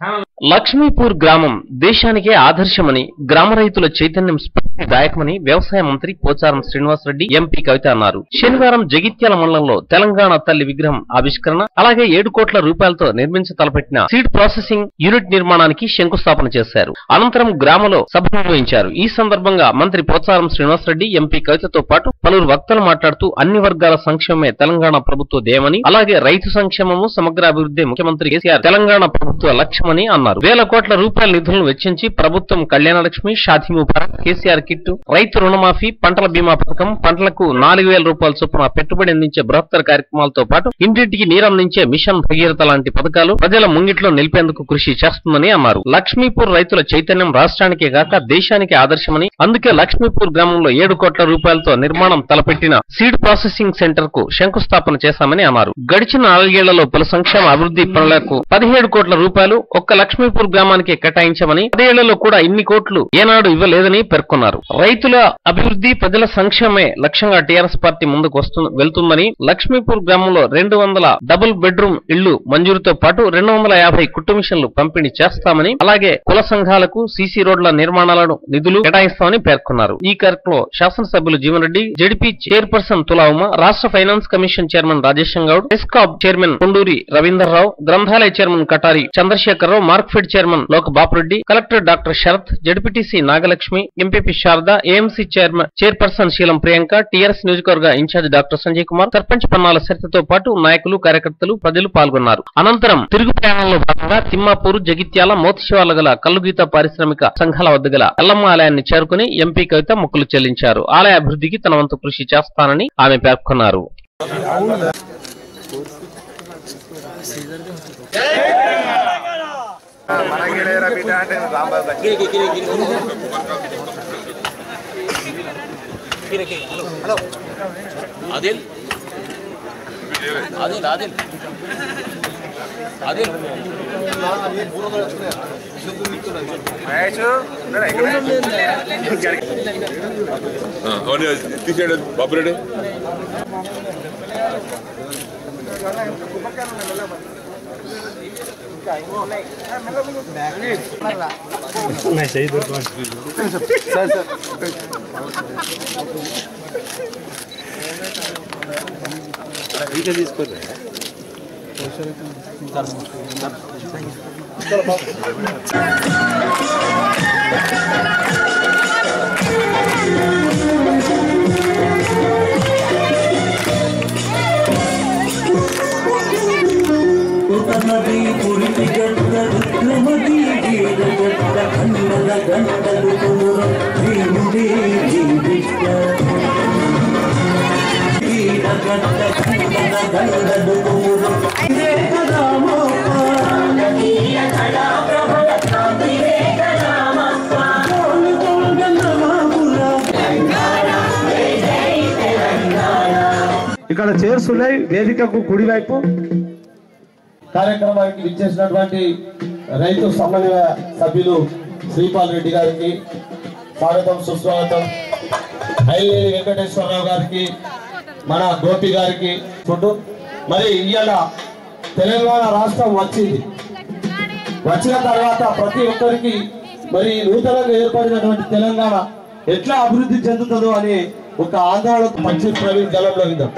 లక్ష్మీపూర్ గ్రామం దేశానికే ఆదర్శమని గ్రామ రైతుల చైతన్యం స్ఫూర్తిదాయకమని వ్యవసాయ మంత్రి పోచారం శ్రీనివాసరెడ్డి ఎంపీ కవిత అన్నారు శనివారం జగిత్యాల మండలంలో తెలంగాణ తల్లి విగ్రహం ఆవిష్కరణ అలాగే ఏడు కోట్ల రూపాయలతో నిర్మించ తలపెట్టిన సీడ్ ప్రాసెసింగ్ యూనిట్ నిర్మాణానికి శంకుస్థాపన చేశారు అనంతరం గ్రామంలో సభ నిర్వహించారు ఈ సందర్భంగా మంత్రి పోచారం శ్రీనివాసరెడ్డి ఎంపీ కవితతో పాటు పలువురు వక్తలు మాట్లాడుతూ అన్ని వర్గాల సంక్షేమమే తెలంగాణ ప్రభుత్వ ధ్యేయమని అలాగే రైతు సంక్షేమము సమగ్ర అభివృద్ధి ముఖ్యమంత్రి కేసీఆర్ తెలంగాణ ప్రభుత్వ లక్ష్యమని అన్నారు వేల కోట్ల రూపాయల నిధులను వెచ్చించి ప్రభుత్వం కళ్యాణ లక్ష్మి షాదీ ముబారక్ కేసీఆర్ కిట్ రైతు రుణమాఫీ పంటల బీమా పథకం పంటలకు నాలుగు వేల రూపాయల చొప్పున పెట్టుబడి అందించే బృహత్తర కార్యక్రమాలతో పాటు ఇంటింటికి నీరు అందించే మిషన్ భగీరథ లాంటి పథకాలు ప్రజల ముంగిట్లో నిలిపేందుకు కృషి చేస్తుందని అన్నారు లక్ష్మీపూర్ రైతుల చైతన్యం రాష్ట్రానికే కాక దేశానికి ఆదర్శమని అందుకే లక్ష్మీపూర్ గ్రామంలో ఏడు కోట్ల రూపాయలతో నిర్మాణం తలపెట్టిన సీడ్ ప్రాసెసింగ్ సెంటర్ కు శంకుస్థాపన చేశామని అన్నారు గడిచిన నాలుగేళ్లలో పలు సంక్షేమ అభివృద్ధి పనులకు పదిహేడు కోట్ల రూపాయలు ఒక్క లక్ష్మీపూర్ గ్రామానికి కేటాయించామని పదేళ్లలో కూడా ఇన్ని కోట్లు ఏనాడు ఇవ్వలేదని పేర్కొన్నారు రైతుల అభివృద్ధి ప్రజల సంక్షేమమే లక్ష్యంగా టీఆర్ఎస్ పార్టీ ముందుకు వస్తు వెళ్తుందని లక్ష్మీపూర్ గ్రామంలో రెండు వందల డబుల్ బెడ్రూమ్ ఇళ్లు మంజూరుతో పాటు రెండు వందల యాభై కుట్టు మిషన్లు పంపిణీ చేస్తామని అలాగే కుల సంఘాలకు సీసీ రోడ్ల నిర్మాణాలను నిధులు కేటాయిస్తామని పేర్కొన్నారు ఈ కార్యక్రమంలో శాసనసభ్యులు జీవన్ రెడ్డి జడిపి చైర్పర్సన్ తులావుమ రాష్ట్ర finance commission chairman Rajesham Goud ఎస్కాబ్ చైర్మన్ కొండూరి రవీందర్ రావు గ్రంథాలయ chairman Katari Chandrashekar Rao Markfed chairman Loka Bapu Reddy collector doctor Sharath ZPTC Nagalakshmi MPP Sharada AMC chairman chairperson Seelam Priyanka TRS నియోజకవర్గ ఇన్ఛార్జ్ డాక్టర్ సంజయ్ కుమార్ సర్పంచ్ పన్నాల సరితతో పాటు నాయకులు కార్యకర్తలు ప్రజలు పాల్గొన్నారు అనంతరం తిరుగు ప్రయాణంలో భాగంగా తిమ్మాపూర్ జగిత్యాల మోతిశివాల గల కల్లుగీత పారిశ్రామిక సంఘాల వద్ద గల ఎల్లమ్మ ఆలయాన్ని చేరుకుని ఎంపీ కవిత మొక్కులు చెల్లించారు ఆలయ అభివృద్ధికి తన వంతు కృషి చేస్తానని ఆమె పేర్కొన్నారు మనగిలేరా బిడ్డ అంటే రాంబాబు గారు. आदिल आदिल आदिल आदिल మహేష్ ఉన్నాడా ఇక్కడ? అవును తీసేయండి బాబురెడ్డి ನದಿ ಪುರಿತಿ ಗಡ್ಡ ರುದ್ರಮದಿ ಗೀರ ಗಡ್ಡ ಕನ್ನಡ ಗಂಡಲು ತುಮುರ ಭೀಮುಡಿ ಜೀವಿಷ್ಟ ಗೀರ ಗಡ್ಡ ಕನ್ನಡ ಗಂಡಲು ತುಮುರ ರಾಮಪ್ಪ ఇక్కడ చైర్స్ ఉన్నాయి వేదికకు కుడివైపు కార్యక్రమానికి విచ్చేసినటువంటి రైతు సమన్వయ సభ్యులు శ్రీపాల్ రెడ్డి గారికి స్వాగతం సుస్వాగతం ఐలేని వెంకటేశ్వరరావు గారికి మన గోపి గారికి ఫుడ్ మరి ఇవాళ తెలంగాణ రాష్ట్రం వచ్చింది వచ్చిన తర్వాత ప్రతి ఒక్కరికి మరి నూతనంగా ఏర్పడినటువంటి తెలంగాణ ఎట్లా అభివృద్ధి చెందుతుందో అని ఒక ఆందోళన మంచి ప్రవీణ్ జలంలో విందాం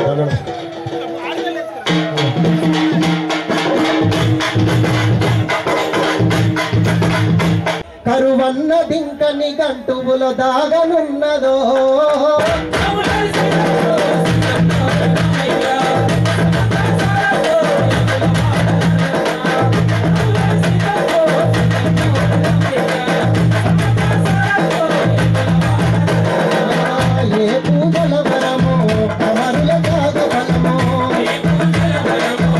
కరువన్నదింక నిఘంటువులో దాగనున్నదో ఏ పూజల వరమో అమరుల త్యాగ ఫలమో ఏ పూజల వరమో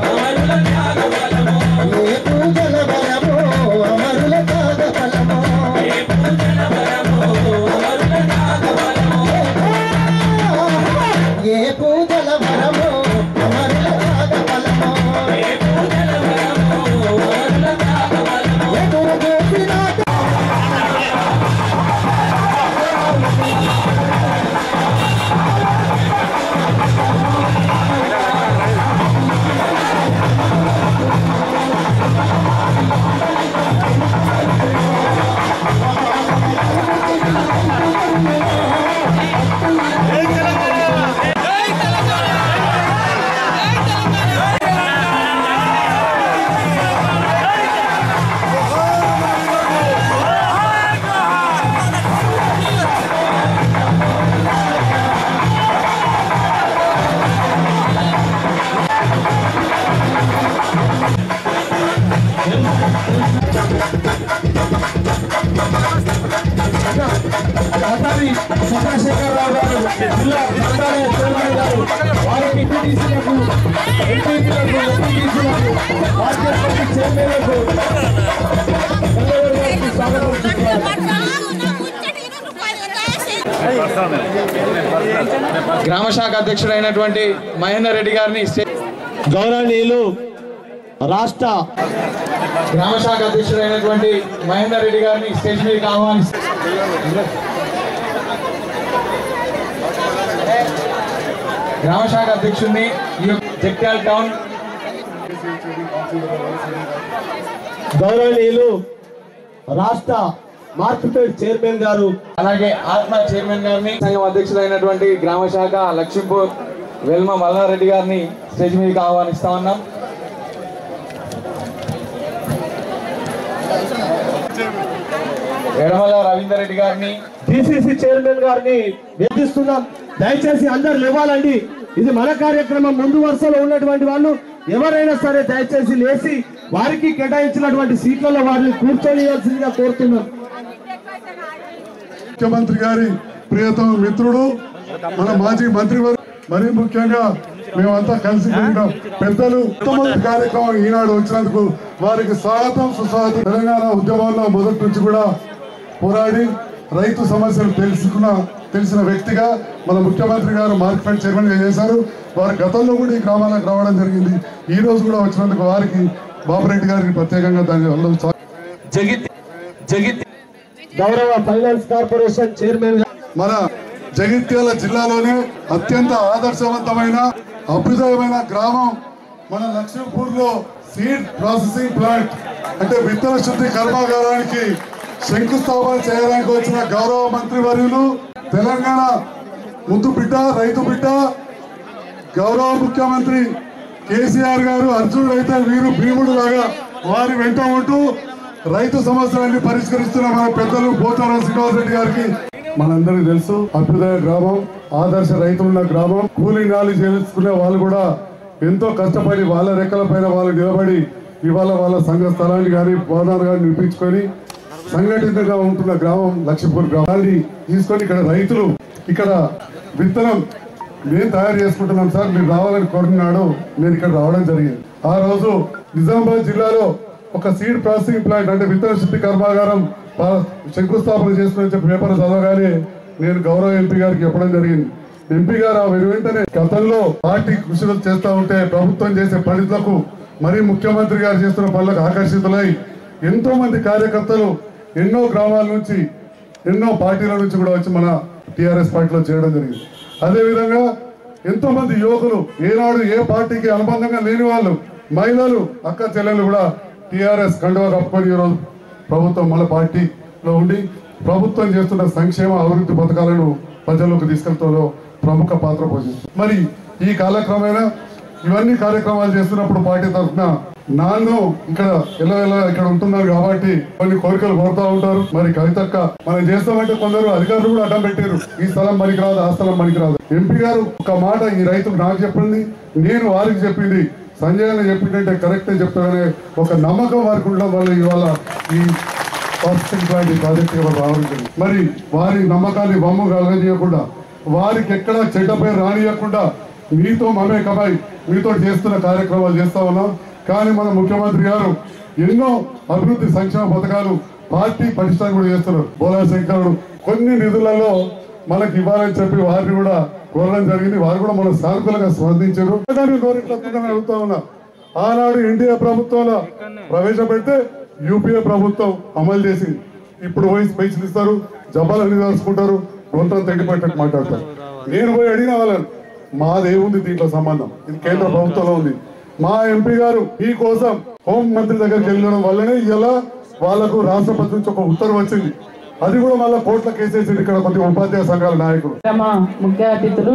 అమరుల త్యాగ ఫలమో కార్యదర్శి చైర్మన్లకు గంగాధర్ గారికి స్వాగతం గ్రామ శాఖ అధ్యక్షుడైనటువంటి మహేందర్ రెడ్డి గారిని స్టే- గౌరవనీయులు రాష్ట్ర గ్రామ శాఖ అధ్యక్షుడైనటువంటి మహేందర్ రెడ్డి గారిని స్టేజ్ మీదకి ఆహ్వానిస్తారు గ్రామ శాఖ అధ్యక్షుడిని ఈ యొక్క జగిత్యాల టౌన్ గౌరవనీయులు రాష్ట్ర మార్కెట్ చైర్మన్ గారు అలాగే ఆత్మ చైర్మన్ గారిని సంఘం అధ్యక్షులైనటువంటి గ్రామ శాఖ లక్ష్మీపూర్ వెల్మ మల్లారెడ్డి గారిని స్టేజ్ మీదకి ఆహ్వానిస్తా ఉన్నాం ఎడమల రవీందర్ రెడ్డి గారిని డిసిసి చైర్మన్ గారిని వేధిస్తున్నాం దయచేసి అందరు లేవాలండి ఇది మన కార్యక్రమం ముందు వరుసలో ఉన్నటువంటి వాళ్ళు ఎవరైనా సరే దయచేసి లేచి వారికి కేటాయించినటువంటి సీట్లలో వారిని కూర్చొనియాల్సిందిగా కోరుతున్నాం ముఖ్యమంత్రి గారి ప్రియతమ మిత్రుడు మన మాజీ మంత్రి మరీ ముఖ్యంగా మేమంతా కలిసి తిరిగిన పెద్దలు ఉత్తమ కార్యక్రమం ఈనాడు వచ్చినందుకు వారికి స్వాగతం సుస్వాగతం తెలంగాణ ఉద్యమంలో మొదటి నుంచి కూడా పోరాడి రైతు సమస్యలు తెలుసుకున్న తెలిసిన వ్యక్తిగా మన ముఖ్యమంత్రి గారు మార్కెట్ చైర్మన్ గా చేశారు వారి గతంలో కూడా ఈ గ్రామాలకు రావడం జరిగింది ఈ రోజు కూడా వచ్చినందుకు వారికి బాబురెడ్డి గారికి ప్రత్యేకంగా దాని వల్ల స్వా- జగిత్ జగిత్ గౌరవ ఫైనాన్స్ కార్పొరేషన్ చైర్మన్ గా మన జగిత్యాల జిల్లాలోనే అత్యంత ఆదర్శవంతమైన అభ్యుదయమైన గ్రామం మన లక్ష్మీపూర్ లో సీడ్ ప్రాసెసింగ్ ప్లాంట్ అంటే విత్తన శుద్ధి కర్మాగారానికి శంకుస్థాపన చేయడానికి వచ్చిన గౌరవ మంత్రి వర్యులు తెలంగాణ ముద్దు బిడ్డ రైతు బిడ్డ గౌరవ ముఖ్యమంత్రి కేసీఆర్ గారు అర్జునుడు అయితే వీరు భీముడు లాగా వారి వెంట ఉంటూ రైతు సమస్యలన్నీ పరిష్కరిస్తున్న మన పెద్దలు పోచారం శ్రీనివాసరెడ్డి గారికి మనందరికీ తెలుసు అభ్యుదయ గ్రామం ఆదర్శ రైతులున్న గ్రామం కూలీ నాలి చేసుకునే వాళ్ళు కూడా ఎంతో కష్టపడి వాళ్ళ రెక్కల పైన వాళ్ళు నిలబడి ఇవాళ వాళ్ళ సంఘ స్థలాన్ని కానీ భవనాలు కానీ నిర్మించుకొని సంఘటితంగా ఉంటున్న గ్రామం లక్ష్మీపూర్ గ్రామాన్ని తీసుకొని ఇక్కడ రైతులు ఇక్కడ విత్తనం మేము తయారు చేసుకుంటున్నాం సార్ మీరు రావాలని కోరుతున్నాడు నేను ఇక్కడ రావడం జరిగింది ఆ రోజు నిజామాబాద్ జిల్లాలో ఒక సీడ్ ప్రాసెసింగ్ ప్లాంట్ అంటే విత్తన శుద్ధి కర్మాగారం పా- శంకుస్థాపన చేసుకుని చెప్పి పేపర్ చదవగానే నేను గౌరవ ఎంపీ గారికి చెప్పడం జరిగింది ఎంపీ గారు ఆ వెను వెంటనే గతంలో పార్టీ కృషిలు చేస్తూ ఉంటే ప్రభుత్వం చేసే పనులకు మరి ముఖ్యమంత్రి గారు చేస్తున్న పనులకు ఆకర్షితులై ఎంతో మంది కార్యకర్తలు ఎన్నో గ్రామాల నుంచి ఎన్నో పార్టీల నుంచి కూడా వచ్చి మన టిఆర్ఎస్ పార్టీలో చేయడం జరిగింది అదేవిధంగా ఎంతో మంది యువకులు ఏనాడు ఏ పార్టీకి అనుబంధంగా లేని వాళ్ళు మహిళలు అక్క చెల్లెలు కూడా టిఆర్ఎస్ కండువా కప్పుకొని ఈరోజు ప్రభుత్వం మన పార్టీలో ఉండి ప్రభుత్వం చేస్తున్న సంక్షేమ అభివృద్ధి పథకాలను ప్రజల్లోకి తీసుకెళ్తాలో ప్రముఖ పాత్ర పోషిస్తుంది మరి ఈ కాలక్రమేణా ఇవన్నీ కార్యక్రమాలు చేస్తున్నప్పుడు పార్టీ తరఫున నాన్ను ఇక్కడ ఎలా ఎలా ఇక్కడ ఉంటున్నారు కాబట్టి కొన్ని కోరికలు కోరుతా ఉంటారు మరి కవితక్క మనం చేస్తామంటే కొందరు అధికారులు కూడా అడ్డం పెట్టారు ఈ స్థలం మనకి రాదు ఆ స్థలం మనకి రాదు ఎంపీ గారు ఒక మాట ఈ రైతుకు నాకు చెప్పింది నేను వారికి చెప్పింది సంజయ్ అని చెప్పిందంటే కరెక్ట్ చెప్తాననే ఒక నమ్మకం వారికి ఉండడం వల్ల ఇవాళ ఈ ప్రాసెసింగ్ ప్లాంట్ ఈ ప్రాజెక్ట్ ఇవాళ రావడం జరిగింది. మరి వారి నమ్మకాన్ని బొమ్మ కలగజేయకుండా వారికి ఎక్కడ చెడ్డ పేరు రానియకుండా మీతో మమేకమై మీతో చేస్తున్న కార్యక్రమాలు చేస్తా ఉన్నాం కానీ మన ముఖ్యమంత్రి గారు ఎన్నో అభివృద్ధి సంక్షేమ పథకాలు పార్టీ పరిష్కారం కూడా చేస్తున్నారు బోలా శంకరుడు కొన్ని నిధులలో మనకి ఇవ్వాలని చెప్పి వారిని కూడా కోరడం జరిగింది వారు కూడా మన సానుకూలంగా స్పందించారు దాన్ని కోరికలు అడుగుతా ఉన్నా ఆనాడు ఎన్డీఏ ప్రభుత్వంలో ప్రవేశపెడితే యూపీఏ ప్రభుత్వం అమలు చేసింది ఇప్పుడు పోయి స్పీచ్లు ఇస్తారు జబ్బాలన్నీ దాచుకుంటారు గొంతం తగ్గిపెట్టట్టు మాట్లాడతారు నేను పోయి అడిగిన వాళ్ళని మాదేముంది దీంట్లో సంబంధం ఇది కేంద్ర ప్రభుత్వంలో ఉంది మా ఎంపీ గారు ఈ కోసం హోం మంత్రి దగ్గరికి వెళ్ళడం వల్లనే ఇలా వాళ్లకు రాష్ట్రపతి నుంచి ఒక ఉత్తర్వు వచ్చింది అది కూడా మళ్ళీ కోర్టులో కేసేసింది ఇక్కడ కొద్ది ఉపాధ్యాయ సంఘాల నాయకులు కార్యక్రమ ముఖ్య అతిథులు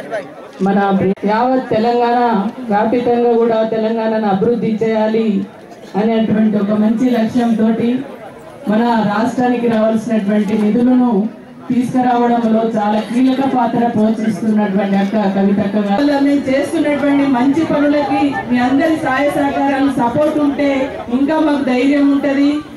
మన యావత్ తెలంగాణ వ్యాపితంగా కూడా తెలంగాణను అభివృద్ధి చేయాలి అనేటువంటి ఒక మంచి లక్ష్యంతో మన రాష్ట్రానికి రావాల్సినటువంటి నిధులను తీసుకురావడంలో చాలా కీలక పాత్ర పోషిస్తున్నటువంటి అక్క కవితక్క గారు మీరు చేస్తున్నటువంటి మంచి పనులకి మీ అందరి సహాయ సహకారాలు సపోర్ట్ ఉంటే ఇంకా మాకు ధైర్యం ఉంటది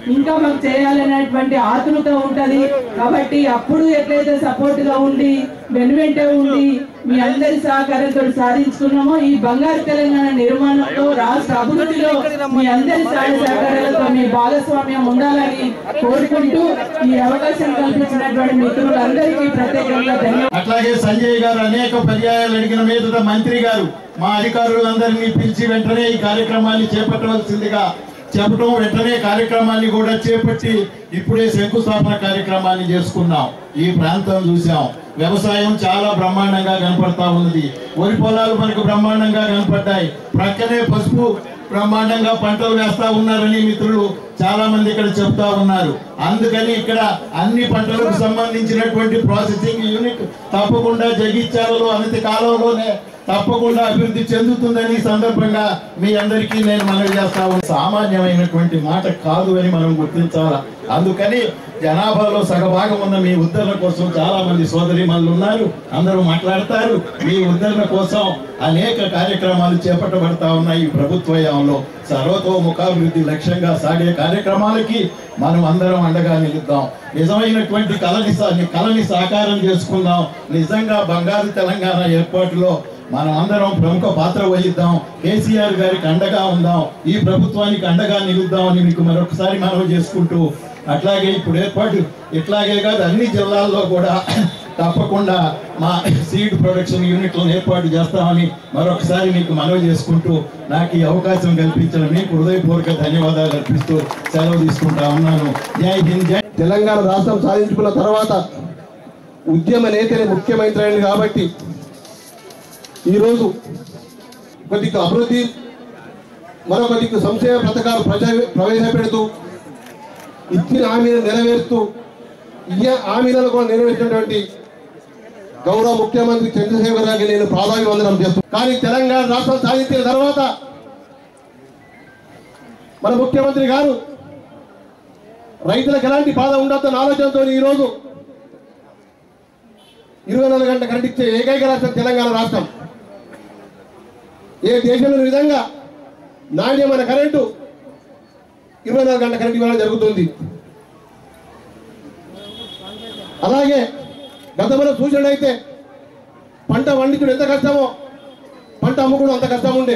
ఇంకా మాకు చేయాలనేటువంటి ఆతృత ఉంటది కాబట్టి అప్పుడు ఎట్లయితే సపోర్ట్ గా ఉండి వెనువెంటే ఉండి మీ అందరి సహకారంతో సాధించుకున్నామో ఈ బంగారు తెలంగాణ నిర్మాణంలో రాష్ట్ర అభివృద్ధిలో మీ అందరి సహాయ సహకారాలతో మీ భాగస్వామ్యం ఉండాలని కోరుకుంటూ ఈ అవకాశం కల్పించినటువంటి మిత్రులందరికీ ప్రత్యేకంగా ధన్యవాదాలు అట్లాగే సంజయ్ గారు అనేక పర్యాయాలు అడిగిన మీదట మంత్రి గారు మా అధికారులందరినీ పిలిచి వెంటనే ఈ కార్యక్రమాన్ని చేపట్టవలసిందిగా చెప్పడం వెంటనే కార్యక్రమాన్ని కూడా చేపట్టి ఇప్పుడే శంకుస్థాపన కార్యక్రమాన్ని చేసుకున్నాం ఈ ప్రాంతం చూసాం వ్యవసాయం చాలా బ్రహ్మాండంగా కనపడతా ఉన్నది వరి పొలాలు మనకు బ్రహ్మాండంగా కనపడ్డాయి ప్రక్కనే పసుపు బ్రహ్మాండంగా పంటలు వేస్తా ఉన్నారని మిత్రులు చాలా మంది ఇక్కడ చెప్తా ఉన్నారు అందుకని ఇక్కడ అన్ని పంటలకు సంబంధించినటువంటి ప్రాసెసింగ్ యూనిట్ తప్పకుండా జగిత్యాలలో అనతి కాలంలోనే తప్పకుండా అభివృద్ధి చెందుతుందని ఈ సందర్భంగా మీ అందరికీ నేను మనవి చేస్తా ఉన్నాను సామాన్యమైనటువంటి మాట కాదు అని మనం గుర్తించాలా అందుకని జనాభాలో సగభాగం ఉన్న మీ ఉద్ధరణ కోసం చాలా మంది సోదరి ఉన్నారు అందరూ మాట్లాడతారు మీ ఉద్ధరణ కోసం అనేక కార్యక్రమాలు చేపట్టబడతా ఉన్నాయి ఈ ప్రభుత్వయంలో సర్వతోముఖాభివృద్ధి లక్ష్యంగా సాగే కార్యక్రమాలకి మనం అందరం అండగా నిలుద్దాం నిజమైనటువంటి కళని సా- కళని సాకారం చేసుకుందాం నిజంగా బంగారు తెలంగాణ ఏర్పాటులో మనం అందరం ప్రముఖ పాత్ర వహిద్దాం కేసీఆర్ గారికి అండగా ఉందాం ఈ ప్రభుత్వానికి అండగా నిలుద్దాం అని మీకు మరొకసారి మనవి చేసుకుంటూ అట్లాగే ఇప్పుడు ఏర్పాటు ఇట్లాగే కాదు అన్ని జిల్లాల్లో కూడా తప్పకుండా మా సీడ్ ప్రొడక్షన్ యూనిట్లను ఏర్పాటు చేస్తామని మరొకసారి మీకు మనవి చేసుకుంటూ నాకు ఈ అవకాశం కల్పించిన మీకు హృదయపూర్వక ధన్యవాదాలు అర్పిస్తూ సెలవు తీసుకుంటా ఉన్నాను జై హింద్ జై తెలంగాణ రాష్ట్రం సాధించుకున్న తర్వాత ఉద్యమ నేతనే ముఖ్యమంత్రి కాబట్టి ఈరోజు కొద్దిగా అభివృద్ధి మరొక దిక్కు సంక్షేమ పథకాలు ప్రజా ప్రవేశపెడుతూ ఇచ్చిన హామీలను నెరవేరుస్తూ ఇయ్య హామీలను కూడా నెరవేర్చినటువంటి గౌరవ ముఖ్యమంత్రి చంద్రశేఖర్ గారికి నేను ప్రాధాన్యవందనం చేస్తున్నాను కానీ తెలంగాణ రాష్ట్రం సాధించిన తర్వాత మన ముఖ్యమంత్రి గారు రైతులకు ఎలాంటి బాధ ఉండొద్దన్న ఆలోచనతో ఈరోజు ఇరవై నాలుగు గంటల కరెంట్ ఇచ్చే ఏకైక రాష్ట్రం తెలంగాణ రాష్ట్రం ఏ దేశంలో ఈ విధంగా నాణ్యమైన కరెంటు ఇరవై నాలుగు గంటల కరెంట్ ఇవ్వడం జరుగుతుంది అలాగే గతంలో చూసినట్టయితే పంట పండించడం ఎంత కష్టమో పంట అమ్ముకోవడం అంత కష్టం ఉండే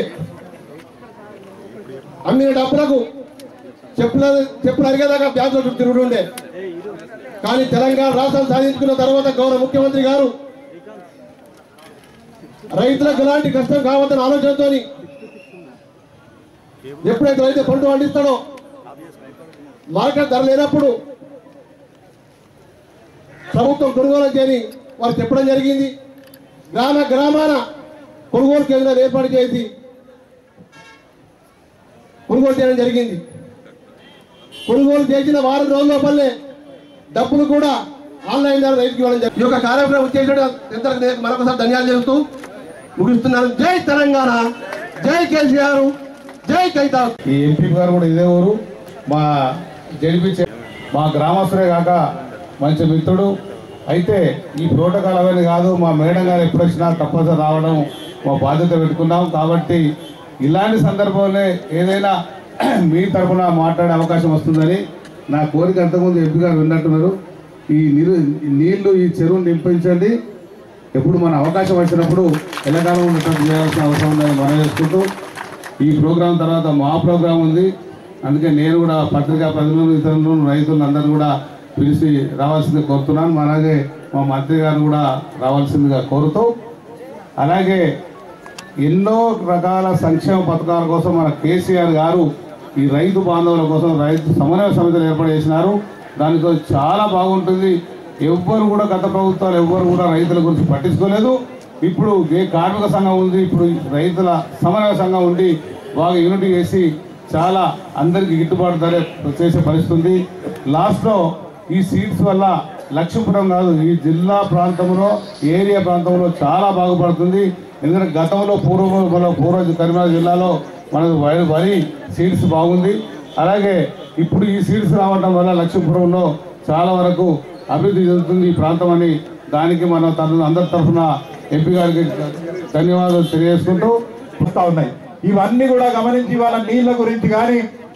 అమ్మిన డబ్బులకు చెప్పుల చెప్పులు అరిగేదాకా బ్యాంకులో చుట్టూ తిరుగుతుండే కానీ తెలంగాణ రాష్ట్రం సాధించుకున్న తర్వాత గౌరవ ముఖ్యమంత్రి గారు రైతులకు ఎలాంటి కష్టం కావద్దని ఆలోచనతో ఎప్పుడైతే రైతు పంట పండిస్తాడో మార్కెట్ ధర లేనప్పుడు ప్రభుత్వం కొనుగోలు చేయని వారు చెప్పడం జరిగింది గ్రామ గ్రామాన కొనుగోలు కేంద్రాలు ఏర్పాటు చేసి కొనుగోలు చేయడం జరిగింది కొనుగోలు చేసిన వారం రోజుల లోపలనే డబ్బులు కూడా ఆన్లైన్ ద్వారా రైతుకి ఇవ్వడం జరిగింది ఈ యొక్క కార్యక్రమం చేసిన ఇద్దరికి నేను మరొకసారి ధన్యవాదాలు చెబుతూ ముగిస్తున్నాను జై తెలంగాణ జై కేసీఆర్ జై కైతా ఈ ఎంపీ గారు కూడా ఇదే ఊరు మా జడిపి మా గ్రామస్తులే కాక మంచి మిత్రుడు అయితే ఈ ప్రోటోకాల్ అవన్నీ కాదు మా మేడం గారు ఎప్పుడు వచ్చినా తప్పనిసరి రావడం మా బాధ్యత పెట్టుకున్నాం కాబట్టి ఇలాంటి సందర్భంలో ఏదైనా మీ తరఫున మాట్లాడే అవకాశం వస్తుందని నా కోరిక అంతకుముందు ఎంపీ గారు విన్నట్టున్నారు ఈ నీరు నీళ్లు ఈ చెరువును నింపించండి ఎప్పుడు మన అవకాశం వచ్చినప్పుడు తెలంగాణ ఉన్నటువంటి చేయాల్సిన అవసరం ఉందని మనం చేసుకుంటూ ఈ ప్రోగ్రాం తర్వాత మా ప్రోగ్రాం ఉంది అందుకే నేను కూడా పత్రికా ప్రతినిధులు ఇతరులను రైతులను అందరూ కూడా పిలిచి రావాల్సింది కోరుతున్నాను అలాగే మా మంత్రి గారు కూడా రావాల్సిందిగా కోరుతూ అలాగే ఎన్నో రకాల సంక్షేమ పథకాల కోసం మన కేసీఆర్ గారు ఈ రైతు బాంధవుల కోసం రైతు సమన్వయ సమితిని ఏర్పాటు చేసినారు దానితో చాలా బాగుంటుంది ఎవ్వరు కూడా గత ప్రభుత్వాలు ఎవ్వరు కూడా రైతుల గురించి పట్టించుకోలేదు ఇప్పుడు ఏ కార్మిక సంఘం ఉంది ఇప్పుడు రైతుల సమన్వయ సంఘం ఉండి బాగా యూనిటీ చేసి చాలా అందరికీ గిట్టుబాటు ధర చేసే పరిస్థితి ఉంది లాస్ట్లో ఈ సీట్స్ వల్ల లక్ష్మీపురం కాదు ఈ జిల్లా ప్రాంతంలో ఏరియా ప్రాంతంలో చాలా బాగుపడుతుంది ఎందుకంటే గతంలో పూర్వ పూర్వ కరీంనగర్ జిల్లాలో మనకు వరి వరి సీడ్స్ బాగుంది అలాగే ఇప్పుడు ఈ సీడ్స్ రావడం వల్ల లక్ష్మీపురంలో చాలా వరకు అభివృద్ధి చెందుతుంది ఈ ప్రాంతం అని దానికి మన తన అందరి తరఫున ఎంపీ గారికి ధన్యవాదాలు తెలియజేసుకుంటూ వస్తూ ఉన్నాయి ఇవన్నీ కూడా గమనించి వాళ్ళ నీళ్ళ గురించి కానీ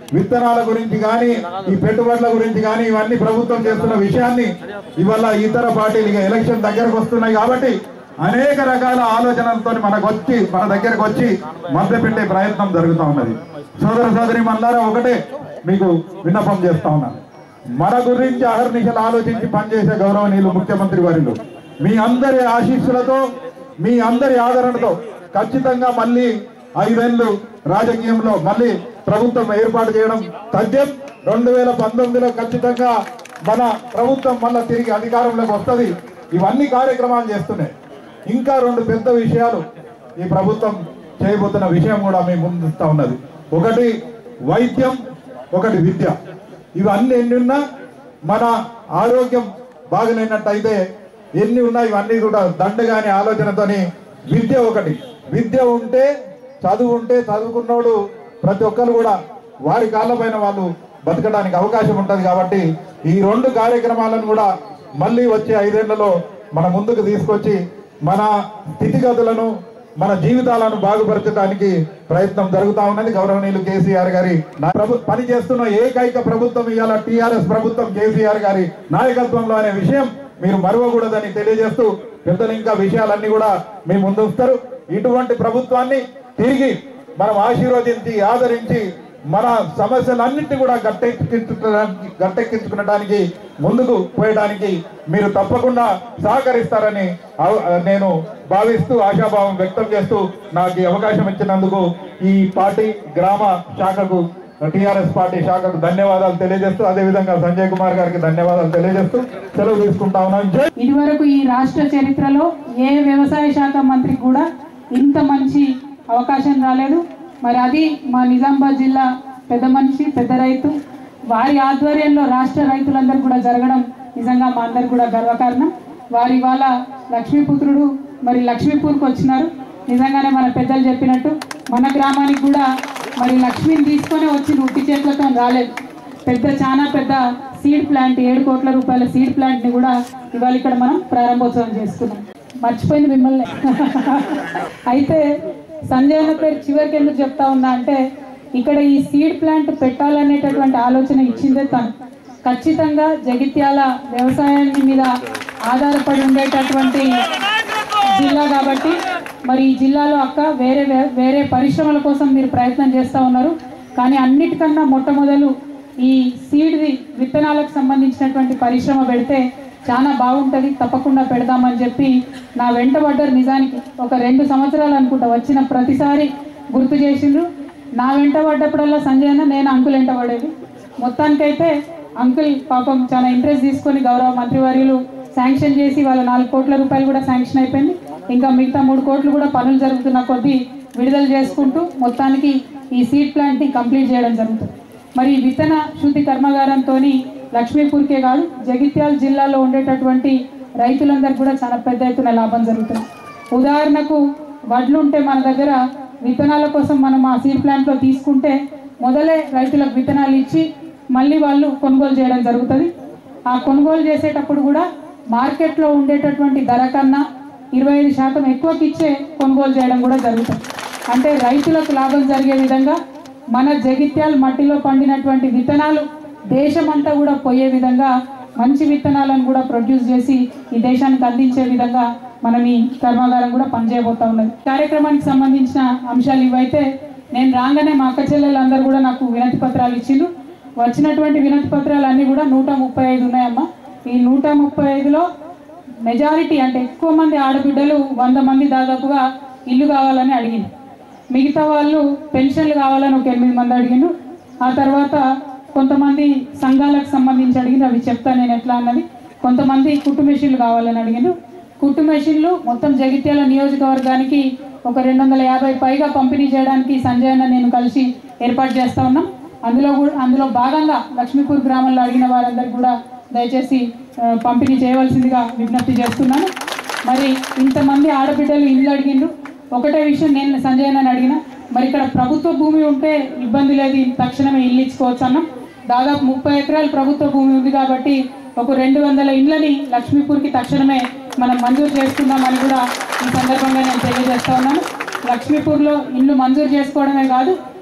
విత్తనాల గురించి కానీ ఈ పెట్టుబడుల గురించి కానీ ఇవన్నీ ప్రభుత్వం చేస్తున్న విషయాన్ని ఇవాళ ఇతర పార్టీలు ఇక ఎలక్షన్ దగ్గరకు వస్తున్నాయి కాబట్టి అనేక రకాల ఆలోచనలతో మనకు వచ్చి మన దగ్గరకు వచ్చి మధ్య పెట్టే ప్రయత్నం జరుగుతూ ఉన్నది సోదర సోదరి మళ్ళారా ఒకటే మీకు విన్నపం చేస్తా ఉన్నాను మన గురించి అహర్నిశలు ఆలోచించి పనిచేసే గౌరవనీయులు ముఖ్యమంత్రి వారిలో మీ అందరి ఆశీస్సులతో మీ అందరి ఆదరణతో ఖచ్చితంగా మళ్ళీ ఐదేళ్లు రాజకీయంలో మళ్ళీ ప్రభుత్వం ఏర్పాటు చేయడం తథ్యం రెండు వేల పంతొమ్మిదిలో ఖచ్చితంగా మన ప్రభుత్వం మళ్ళా తిరిగి అధికారంలోకి వస్తుంది ఇవన్నీ కార్యక్రమాలు చేస్తున్నాయి ఇంకా రెండు పెద్ద విషయాలు ఈ ప్రభుత్వం చేయబోతున్న విషయం కూడా మీ ముందుస్తా ఉన్నది ఒకటి వైద్యం ఒకటి విద్య ఇవన్నీ ఎన్ని ఉన్నా మన ఆరోగ్యం బాగలేనట్టయితే ఎన్ని ఉన్నా ఇవన్నీ కూడా దండగాని ఆలోచనతోని విద్య ఒకటి విద్య ఉంటే చదువు ఉంటే చదువుకున్నోడు ప్రతి ఒక్కరు కూడా వారి కాళ్ళపైన వాళ్ళు బతకడానికి అవకాశం ఉంటుంది కాబట్టి ఈ రెండు కార్యక్రమాలను కూడా మళ్ళీ వచ్చే ఐదేళ్లలో మన ముందుకు తీసుకొచ్చి మన స్థితిగతులను మన జీవితాలను బాగుపరచడానికి ప్రయత్నం జరుగుతా ఉన్నది గౌరవనీయులు కేసీఆర్ గారి నా ప్రభు పని చేస్తున్న ఏకైక ప్రభుత్వం ఇవాళ టిఆర్ఎస్ ప్రభుత్వం కేసీఆర్ గారి నాయకత్వంలో అనే విషయం మీరు మరవకూడదని తెలియజేస్తూ పెద్దలు ఇంకా విషయాలన్నీ కూడా మీ ముందు ఉంచుతారు ఇటువంటి ప్రభుత్వాన్ని తిరిగి మనం ఆశీర్వదించి ఆదరించి మన సమస్యలన్నింటినీ కూడా గట్టెక్కించుకోవడానికి గట్టెక్కించుకునడానికి ముందుకు పోయడానికి మీరు తప్పకుండా సహకరిస్తారని అవ- నేను భావిస్తూ ఆశాభావం వ్యక్తం చేస్తూ నాకు ఈ అవకాశం ఇచ్చినందుకు ఈ పార్టీ గ్రామ శాఖకు టిఆర్ఎస్ పార్టీ శాఖకు ధన్యవాదాలు తెలియజేస్తూ అదేవిధంగా సంజయ్ కుమార్ గారికి ధన్యవాదాలు తెలియజేస్తూ సెలవు తీసుకుంటా ఉన్నాను జై ఇదివరకు ఈ రాష్ట్ర చరిత్రలో ఏ వ్యవసాయ శాఖ మంత్రికి కూడా ఇంత మంచి అవకాశం రాలేదు మరి అది మా నిజామాబాద్ జిల్లా పెద్ద మనిషి పెద్ద రైతు వారి ఆధ్వర్యంలో రాష్ట్ర రైతులందరూ కూడా జరగడం నిజంగా మా అందరికి కూడా గర్వకారణం వారి ఇవాళ లక్ష్మీపుత్రుడు మరి లక్ష్మీపూర్కి వచ్చినారు నిజంగానే మన పెద్దలు చెప్పినట్టు మన గ్రామానికి కూడా మరి లక్ష్మిని తీసుకొని వచ్చి ఉట్టి చేతులతో రాలేదు పెద్ద చాలా పెద్ద సీడ్ ప్లాంట్ ఏడు కోట్ల రూపాయల సీడ్ ప్లాంట్ ని కూడా ఇవాళ ఇక్కడ మనం ప్రారంభోత్సవం చేసుకున్నాం మర్చిపోయింది మిమ్మల్ని అయితే సంజయ్ అన్న పేరు చివరికి ఎందుకు చెప్తా ఉన్నా అంటే ఇక్కడ ఈ సీడ్ ప్లాంట్ పెట్టాలనేటటువంటి ఆలోచన ఇచ్చిందే తను ఖచ్చితంగా జగిత్యాల వ్యవసాయాన్ని మీద ఆధారపడి ఉండేటటువంటి జిల్లా కాబట్టి మరి ఈ జిల్లాలో అక్క వేరే వే- వేరే పరిశ్రమల కోసం మీరు ప్రయత్నం చేస్తూ ఉన్నారు కానీ అన్నిటికన్నా మొట్టమొదలు ఈ సీడ్ది విత్తనాలకు సంబంధించినటువంటి పరిశ్రమ పెడితే చాలా బాగుంటుంది తప్పకుండా పెడదామని చెప్పి నా వెంట పడ్డారు నిజానికి ఒక రెండు సంవత్సరాలు అనుకుంటా వచ్చిన ప్రతిసారి గుర్తు చేసిండ్రు నా వెంట పడ్డప్పుడల్లా సంజయ్ అన్న నేను అంకుల్ వెంట పడేది మొత్తానికైతే అంకుల్ పాపం చాలా ఇంట్రెస్ట్ తీసుకొని గౌరవ మంత్రివర్యులు శాంక్షన్ చేసి వాళ్ళ నాలుగు కోట్ల రూపాయలు కూడా శాంక్షన్ అయిపోయింది ఇంకా మిగతా మూడు కోట్లు కూడా పనులు జరుగుతున్న కొద్దీ విడుదల చేసుకుంటూ మొత్తానికి ఈ సీడ్ ప్లాంట్ని కంప్లీట్ చేయడం జరుగుతుంది మరి ఈ విత్తన శుద్ధి కర్మాగారంతో లక్ష్మీపూర్కే కాదు జగిత్యాల జిల్లాలో ఉండేటటువంటి రైతులందరికీ కూడా చాలా పెద్ద ఎత్తున లాభం జరుగుతుంది ఉదాహరణకు వడ్లు ఉంటే మన దగ్గర విత్తనాల కోసం మనం ఆ సీడ్ ప్లాంట్లో తీసుకుంటే మొదలే రైతులకు విత్తనాలు ఇచ్చి మళ్ళీ వాళ్ళు కొనుగోలు చేయడం జరుగుతుంది ఆ కొనుగోలు చేసేటప్పుడు కూడా మార్కెట్లో ఉండేటటువంటి ధర కన్నా ఇరవై ఐదు శాతం ఎక్కువకి ఇచ్చే కొనుగోలు చేయడం కూడా జరుగుతుంది అంటే రైతులకు లాభం జరిగే విధంగా మన జగిత్యాల మట్టిలో పండినటువంటి విత్తనాలు దేశమంతా కూడా పోయే విధంగా మంచి విత్తనాలను కూడా ప్రొడ్యూస్ చేసి ఈ దేశానికి అందించే విధంగా మనం ఈ కర్మాగారం కూడా పనిచేయబోతా ఉన్నది కార్యక్రమానికి సంబంధించిన అంశాలు ఇవైతే నేను రాగానే మా అక్క చెల్లెలందరూ కూడా నాకు వినతి పత్రాలు ఇచ్చిండ్రు వచ్చినటువంటి వినతి పత్రాలు అన్నీ కూడా నూట ముప్పై ఐదు ఉన్నాయమ్మా ఈ నూట ముప్పై ఐదులో మెజారిటీ అంటే ఎక్కువ మంది ఆడబిడ్డలు వంద మంది దాదాపుగా ఇల్లు కావాలని అడిగింది మిగతా వాళ్ళు పెన్షన్లు కావాలని ఒక ఎనిమిది మంది అడిగిండ్రు ఆ తర్వాత కొంతమంది సంఘాలకు సంబంధించి అడిగిండ్రు అవి చెప్తా నేను ఎట్లా అన్నది కొంతమంది కుట్టు మెషిన్లు కావాలని అడిగిండ్రు కుట్టు మెషిన్లు మొత్తం జగిత్యాల నియోజకవర్గానికి ఒక రెండు వందల యాభై పైగా పంపిణీ చేయడానికి సంజయ్ అన్న నేను కలిసి ఏర్పాటు చేస్తా ఉన్నాం అందులో కూడా అందులో భాగంగా లక్ష్మీపూర్ గ్రామంలో అడిగిన వారందరికీ కూడా దయచేసి ఆ, పంపిణీ చేయవలసిందిగా విజ్ఞప్తి చేస్తున్నాను మరి ఇంతమంది ఆడబిడ్డలు ఇల్లు అడిగిండ్రు ఒకటే విషయం నేను సంజయ్ అన్నని అడిగిన మరి ఇక్కడ ప్రభుత్వ భూమి ఉంటే ఇబ్బంది లేదు తక్షణమే ఇల్లు ఇచ్చుకోవచ్చు అన్నాం దాదాపు ముప్పై ఎకరాలు ప్రభుత్వ భూమి ఉంది కాబట్టి ఒక రెండు వందల ఇండ్లని లక్ష్మీపూర్కి తక్షణమే మనం మంజూరు చేసుకుందామని కూడా ఈ సందర్భంగా నేను తెలియజేస్తా ఉన్నాను లక్ష్మీపూర్లో ఇల్లు మంజూరు చేసుకోవడమే కాదు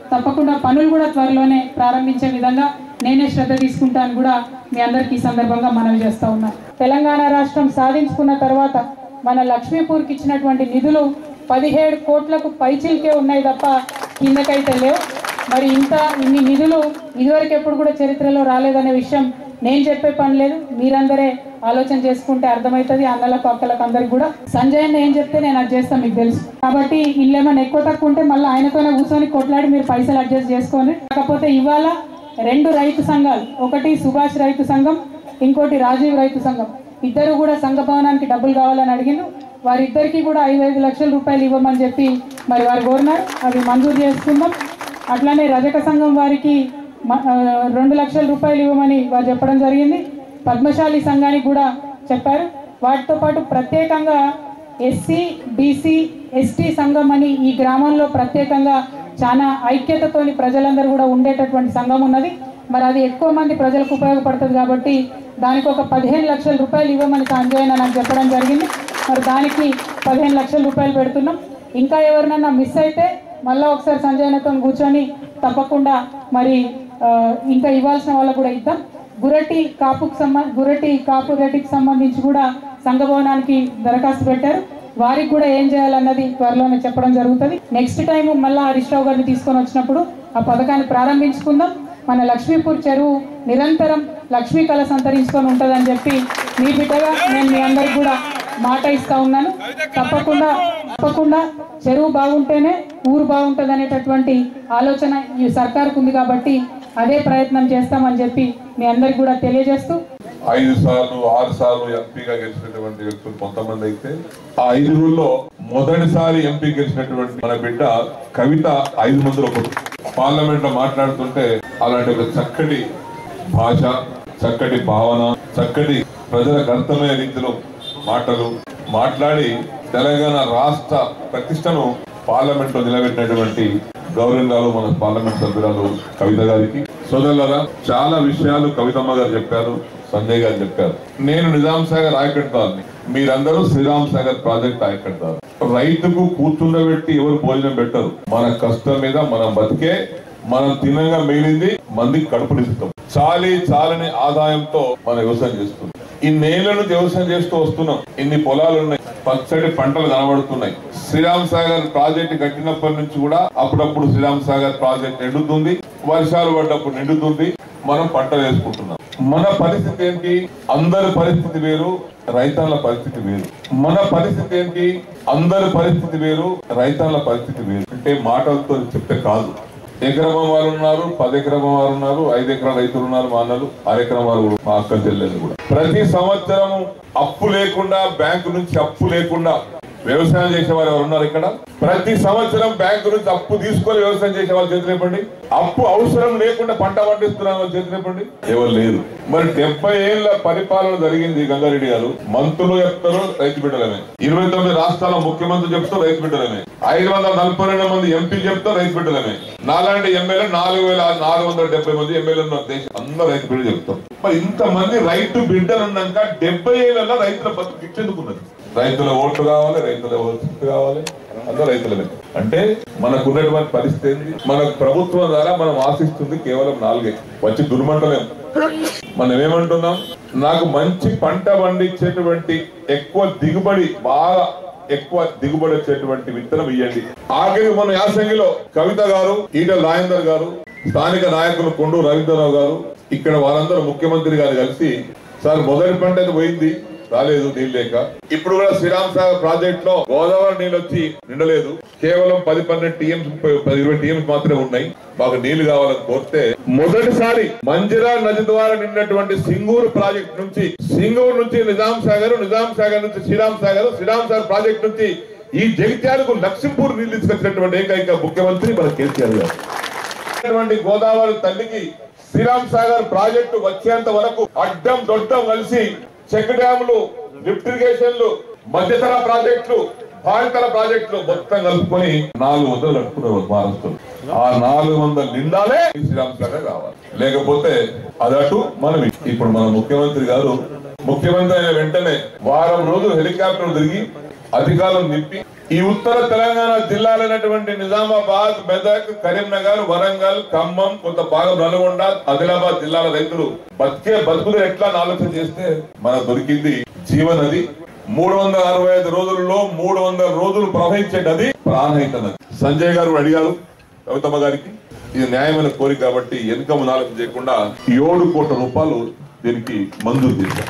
తప్పకుండా పనులు కూడా త్వరలోనే ప్రారంభించే విధంగా నేనే శ్రద్ధ తీసుకుంటాను కూడా మీ అందరికీ ఈ సందర్భంగా మనవి చేస్తా ఉన్నా తెలంగాణ రాష్ట్రం సాధించుకున్న తర్వాత మన లక్ష్మీపూర్కి ఇచ్చినటువంటి నిధులు పదిహేడు కోట్లకు పైచిల్కే ఉన్నాయి తప్ప కిందకైతే లేవు మరి ఇంత ఇన్ని నిధులు ఇదివరకు ఎప్పుడు కూడా చరిత్రలో రాలేదనే విషయం నేను చెప్పే పని లేదు మీరందరే ఆలోచన చేసుకుంటే అర్థమవుతుంది అన్నలకు అక్కలకు అందరికి కూడా సంజయ్ అన్న ఏం చెప్తే నేను అది చేస్తాను మీకు తెలుసు కాబట్టి ఇల్లు ఏమైనా ఎక్కువ తక్కువ ఉంటే మళ్ళీ ఆయనతోనే కూర్చొని కొట్లాడి మీరు పైసలు అడ్జస్ట్ చేసుకోండి కాకపోతే ఇవాళ రెండు రైతు సంఘాలు ఒకటి సుభాష్ రైతు సంఘం ఇంకోటి రాజీవ్ రైతు సంఘం ఇద్దరు కూడా సంఘ భవనానికి డబ్బులు కావాలని అడిగిండు వారిద్దరికి కూడా ఐదు ఐదు లక్షల రూపాయలు ఇవ్వమని చెప్పి మరి వారు కోరినారు అవి మంజూరు చేసుకుందాం అట్లానే రజక సంఘం వారికి మ- ఆ, రెండు లక్షల రూపాయలు ఇవ్వమని వారు చెప్పడం జరిగింది పద్మశాలి సంఘానికి కూడా చెప్పారు వాటితో పాటు ప్రత్యేకంగా ఎస్సీ బీసీ ఎస్టీ సంఘం అని ఈ గ్రామంలో ప్రత్యేకంగా చాలా ఐక్యతతోని ప్రజలందరూ కూడా ఉండేటటువంటి సంఘం ఉన్నది మరి అది ఎక్కువ మంది ప్రజలకు ఉపయోగపడుతుంది కాబట్టి దానికి ఒక పదిహేను లక్షల రూపాయలు ఇవ్వమని సంజయ్ నాకు చెప్పడం జరిగింది మరి దానికి పదిహేను లక్షల రూపాయలు పెడుతున్నాం ఇంకా ఎవరినైనా మిస్ అయితే మళ్ళీ ఒకసారి సంజయనతో కూర్చొని తప్పకుండా మరి ఆ, ఇంకా ఇవ్వాల్సిన వాళ్ళకు కూడా ఇద్దాం గురటి కాపుకు సంబ గురటి కాపు రెడ్డికి సంబంధించి కూడా సంఘ భవనానికి దరఖాస్తు పెట్టారు వారికి కూడా ఏం చేయాలన్నది త్వరలోనే చెప్పడం జరుగుతుంది నెక్స్ట్ టైం మళ్ళీ హరీష్ రావు గారిని తీసుకొని వచ్చినప్పుడు ఆ పథకాన్ని ప్రారంభించుకుందాం మన లక్ష్మీపూర్ చెరువు నిరంతరం లక్ష్మీ కళ సంతరించుకొని ఉంటుందని చెప్పి మీ బిడ్డగా నేను మీ అందరికి కూడా మాట ఇస్తా ఉన్నాను తప్పకుండా తప్పకుండా చెరువు బాగుంటేనే ఊరు బాగుంటుంది అనేటటువంటి ఆలోచన ఈ సర్కారుకు ఉంది కాబట్టి అదే ప్రయత్నం చేస్తామని చెప్పి మీ అందరికి కూడా తెలియజేస్తూ ఐదు సార్లు ఆరు సార్లు ఎంపీగా గెలిచినటువంటి వ్యక్తులు కొంతమంది అయితే ఆ ఐదుగురులో మొదటిసారి ఎంపీ గెలిచినటువంటి మన బిడ్డ కవిత ఐదు మందిలో ఒకరు పార్లమెంట్ లో మాట్లాడుతుంటే అలాంటి ఒక చక్కటి భాష చక్కటి భావన చక్కటి ప్రజలకు అర్థమయ్యే రీతిలో మాటలు మాట్లాడి తెలంగాణ రాష్ట్ర ప్రతిష్టను పార్లమెంట్ లో నిలబెట్టినటువంటి గౌరవంగారు మన పార్లమెంట్ సభ్యురాలు కవిత గారికి సోదరులారా చాలా విషయాలు కవితమ్మ గారు చెప్పారు సంజయ్ గారు చెప్పారు నేను నిజాం సాగర్ ఆయకట్దారుని మీరందరూ శ్రీరామ్ సాగర్ ప్రాజెక్ట్ ఆయకట్దారు రైతుకు కూర్చుండబెట్టి ఎవరు భోజనం పెట్టరు మన కష్టం మీద మనం బతికే మనం తినంగా మిగిలింది మందికి కడుపు నింపుతాం చాలి చాలని ఆదాయంతో మనం వ్యవసాయం చేస్తున్నాం ఇన్నేళ్ల నుంచి వ్యవసాయం చేస్తూ వస్తున్నాం ఇన్ని పొలాలు ఉన్నాయి పచ్చడి పంటలు కనబడుతున్నాయి శ్రీరామ్ సాగర్ ప్రాజెక్ట్ కట్టినప్పటి నుంచి కూడా అప్పుడప్పుడు శ్రీరామ్ సాగర్ ప్రాజెక్ట్ నిండుతుంది వర్షాలు పడ్డప్పుడు నిండుతుంది మనం పంటలు వేసుకుంటున్నాం మన పరిస్థితి ఏంటి అందరి పరిస్థితి వేరు రైతాంల పరిస్థితి వేరు మన పరిస్థితి ఏంటి అందరి పరిస్థితి వేరు రైతాంల పరిస్థితి వేరు అంటే మాటలతో చెప్తే కాదు ఎకరం వారు ఉన్నారు పది ఎకరం వారు ఉన్నారు ఐదు ఎకరాల రైతులు ఉన్నారు మా అన్నలు అరెకరం వారు కూడా మా అక్క చెల్లెలు కూడా ప్రతి సంవత్సరం అప్పు లేకుండా బ్యాంకు నుంచి అప్పు లేకుండా వ్యవసాయం చేసే వారు ఎవరు ఉన్నారు ఇక్కడ ప్రతి సంవత్సరం బ్యాంకు నుంచి అప్పు తీసుకొని వ్యవసాయం చేసే వాళ్ళు చేతులు ఇవ్వండి అప్పు అవసరం లేకుండా పంట పండిస్తున్న వాళ్ళు చేతులు ఇవ్వండి ఎవరు లేరు మరి డెబ్బై ఏళ్ల పరిపాలన జరిగింది గంగారెడ్డి గారు మంత్రులు చెప్తారు రైతు బిడ్డలమే ఇరవై తొమ్మిది రాష్ట్రాల ముఖ్యమంత్రి చెప్తారు రైతు బిడ్డలమే ఐదు వందల నలభై రెండు మంది ఎంపీలు చెప్తారు రైతు బిడ్డలమే నాలాంటి ఎమ్మెల్యే నాలుగు వేల నాలుగు వందల డెబ్బై మంది ఎమ్మెల్యే ఉన్న దేశం అందరూ రైతు బిడ్డలు చెప్తారు మరి ఇంతమంది రైతు బిడ్డలు ఉన్నాక డెబ్బై ఏళ్ళ రైతుల బతుకు ఇచ్చేందుకున్నది రైతుల ఓట్లు కావాలి రైతుల ఓట్లు కావాలి అందరూ రైతులమే అంటే మనకు ఉన్నటువంటి పరిస్థితి ఏంటి మనకు ప్రభుత్వం ద్వారా మనం ఆశిస్తుంది కేవలం నాలుగే వచ్చి దుర్మంటలేం మనం ఏమంటున్నాం నాకు మంచి పంట పండించేటువంటి ఎక్కువ దిగుబడి బాగా ఎక్కువ దిగుబడి వచ్చేటువంటి విత్తనం ఇవ్వండి ఆఖరి మన యాసంగిలో కవిత గారు ఈటల రాజేందర్ గారు స్థానిక నాయకులు కొండూరు రవీంద్రరావు గారు ఇక్కడ వారందరూ ముఖ్యమంత్రి గారు కలిసి సార్ మొదటి పంట అయితే పోయింది రాలేదు నీళ్ళు లేక ఇప్పుడు కూడా శ్రీరామ్ సాగర్ ప్రాజెక్ట్ లో గోదావరి నీళ్ళు వచ్చి నిండలేదు కేవలం పది పన్నెండు టీఎంస్ పది ఇరవై టీఎంస్ మాత్రమే ఉన్నాయి మాకు నీళ్లు కావాలని కోరితే మొదటిసారి మంజిరా నది ద్వారా నిండినటువంటి సింగూరు ప్రాజెక్ట్ నుంచి సింగూరు నుంచి నిజాం సాగర్ నిజాం సాగర్ నుంచి శ్రీరామ్ సాగర్ శ్రీరామ్ సాగర్ ప్రాజెక్ట్ నుంచి ఈ జగిత్యాలకు లక్ష్మీపూర్ నీళ్లు తీసుకొచ్చినటువంటి ఏకైక ముఖ్యమంత్రి మన కేసీఆర్ గారు ఉన్నటువంటి గోదావరి తల్లికి శ్రీరామ్ సాగర్ ప్రాజెక్టు వచ్చేంత వరకు అడ్డం దొడ్డం కలిసి చెక్ డ్యాములు లిఫ్ట్ ఇరిగేషన్లు మధ్యతర ప్రాజెక్టులు భారతర ప్రాజెక్టులు మొత్తం కలుపుకొని నాలుగు వందలు కట్టుకున్నారు మహారాష్ట్రలో ఆ నాలుగు వందలు నిండాలే ఈ శ్రీరామ్ సాగర్ కావాలి లేకపోతే అదటు మనం ఇటు. ఇప్పుడు మన ముఖ్యమంత్రి గారు ముఖ్యమంత్రి అయిన వెంటనే వారం రోజులు హెలికాప్టర్ తిరిగి అధికారులను నింపి ఈ ఉత్తర తెలంగాణ జిల్లాలైనటువంటి నిజామాబాద్ మెదక్ కరీంనగర్ వరంగల్ ఖమ్మం కొంత భాగం నల్గొండ ఆదిలాబాద్ జిల్లాల రైతులు బతికే బతుకులు ఎట్లా అని ఆలోచన చేస్తే మనకు దొరికింది జీవనది మూడు వందల అరవై ఐదు రోజుల్లో మూడు వందల రోజులు ప్రవహించే నది ప్రాణహిత నది సంజయ్ గారు కూడా అడిగారు కవితమ్మ గారికి ఇది న్యాయమైన కోరిక కాబట్టి వెనుక ముందు ఆలోచన చేయకుండా ఏడు కోట్ల రూపాయలు దీనికి మంజూరు చేశారు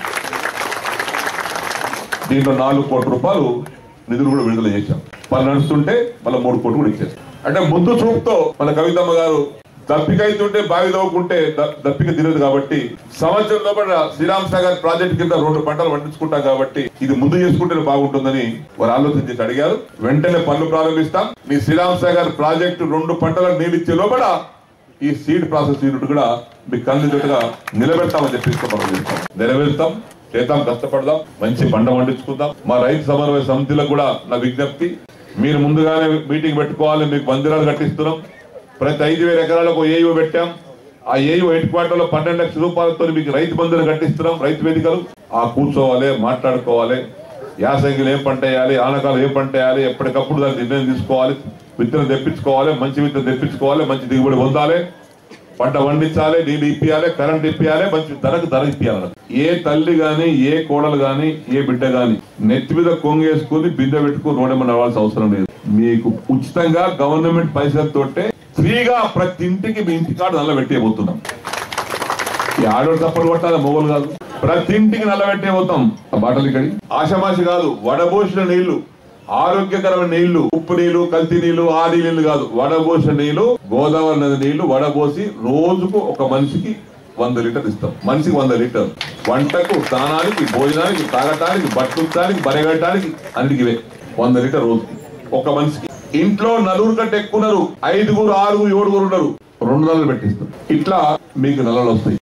దీంట్లో నాలుగు కోట్ల రూపాయలు నిధులు కూడా విడుదల చేశాం పని నడుస్తుంటే మళ్ళీ మూడు కోట్లు కూడా ఇచ్చేసాం అంటే ముందు చూపుతో మన కవితమ్మ గారు దప్పిక అవుతుంటే బావి తవ్వుకుంటే ద- దప్పిక తిరగదు కాబట్టి సంవత్సరం లోపల శ్రీరామ్ సాగర్ ప్రాజెక్ట్ కింద రెండు పంటలు పండించుకుంటాం కాబట్టి ఇది ముందు చేసుకుంటే బాగుంటుందని వారు ఆలోచన చేసి అడిగారు వెంటనే పనులు ప్రారంభిస్తాం మీ శ్రీరామ్ సాగర్ ప్రాజెక్టు రెండు పంటల నీళ్ళు ఇచ్చే లోపల ఈ సీడ్ ప్రాసెస్ యూనిట్ కూడా మీ కళ్ళెదుటగా నిలబెడతామని చెప్పేసి మనం చెప్తాం నెరవేరుతాం చేద్దాం కష్టపడదాం మంచి పంట పండించుకుందాం మా రైతు సమన్వయ సమితిలకు కూడా నా విజ్ఞప్తి మీరు ముందుగానే మీటింగ్ పెట్టుకోవాలి మీకు మందిరాలు కట్టిస్తున్నాం ప్రతి ఐదు వేల ఎకరాలకు ఏయో పెట్టాం ఆ ఏయో హెడ్ క్వార్టర్ లో పన్నెండు లక్షల రూపాయలతో మీకు రైతు బంధువులు కట్టిస్తున్నాం రైతు వేదికలు ఆ కూర్చోవాలి మాట్లాడుకోవాలి యాసంగిలు ఏం పంట వేయాలి ఆనకాలు ఏం పంట వేయాలి ఎప్పటికప్పుడు దాన్ని నిర్ణయం తీసుకోవాలి విత్తనం తెప్పించుకోవాలి మంచి విత్తనం తెప్పించుకోవాలి మంచి దిగుబడి పొందాలి పంట పండించాలి నీళ్ళు ఇప్పియాలి కరెంట్ ఇప్పియాలి మంచి ధరకు ధర ఇప్పియాలి ఏ తల్లి గాని ఏ కోడలు గాని ఏ బిడ్డ గాని నెత్తి మీద కొంగేసుకుని బిందె పెట్టుకుని రోడ్డమని నడవాల్సిన అవసరం లేదు మీకు ఉచితంగా గవర్నమెంట్ పైసలతోటే ఫ్రీగా ప్రతి ఇంటికి మీ ఇంటి కాడు నల్ల పెట్టేయబోతున్నాం ఈ ఆడవాడు తప్పలు కొట్టాలి మొగలు కాదు ప్రతి ఇంటికి నల్లబెట్టే పోతాం ఆ బాటలు ఇక్కడి ఆశమాషి కాదు వడబోసిన నీళ్లు ఆరోగ్యకరమైన నీళ్లు ఉప్పు నీళ్లు కల్తీ నీళ్లు ఆది నీళ్లు కాదు వడబోసిన నీళ్లు గోదావరి నది నీళ్లు వడబోసి రోజుకు ఒక మనిషికి వంద లీటర్ ఇస్తాం మనిషికి వంద లీటర్ వంటకు స్నానానికి భోజనానికి తాగటానికి బట్టుతానికి బరగటానికి అన్నిటికి ఇవే వంద లీటర్ రోజుకి ఒక మనిషికి ఇంట్లో నలుగురు కంటే ఎక్కువ ఉన్నారు ఐదుగురు ఆరుగురు ఏడుగురు ఉన్నారు రెండు నెలలు పెట్టిస్తాం ఇట్లా మీకు నెలలు వస్తాయి